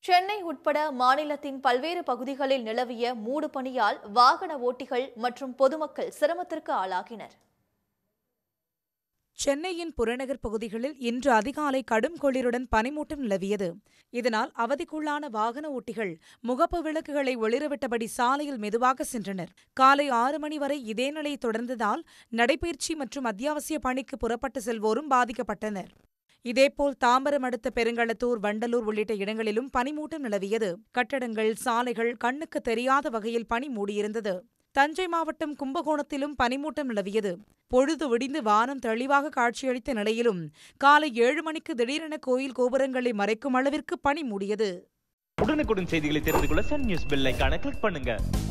சென்னை உட்பட மாநிலத்தின் பல்வேறு பகுதிகளில் நிலவிய மூடு பனியால் வாகன ஓட்டிகள் மற்றும் பொதுமக்கள் சிரமத்திற்கு ஆளாகினர் சென்னையின் புறநகர் பகுதிகளில் இன்று அதிகாலை கடும் குளிருடன் பனிமூட்டம் நிலவியது இதனால் அவதிக்குள்ளான வாகன ஓட்டிகள் முகப்பு விளக்குகளை ஒளிரவிட்டபடி சாலையில் மெதுவாக சென்றனர் காலை ஆறு மணி வரை இதே நிலை தொடர்ந்ததால் நடைபயிற்சி மற்றும் அத்தியாவசிய பணிக்கு புறப்பட்டு செல்வோரும் பாதிக்கப்பட்டனர் இதேபோல் தாம்பரம் அடுத்த பெருங்களத்தூர் வண்டலூர் உள்ளிட்ட இடங்களிலும் பனிமூட்டம் நிலவியது கட்டடங்கள் சாலைகள் கண்ணுக்கு தெரியாத வகையில் பனி மூடியிருந்தது தஞ்சை மாவட்டம் கும்பகோணத்திலும் பனிமூட்டம் நிலவியது பொழுது விடிந்து வானம் தெளிவாக காட்சியளித்த நிலையிலும் காலை ஏழு மணிக்கு திடீரென கோயில் கோபுரங்களை மறைக்கும் அளவிற்கு பனி மூடியது உடனுக்குடன் செய்திகளை தெரிந்து கொள்ள சன் நியூஸ் பெல் ஐகானை கிளிக் பண்ணுங்க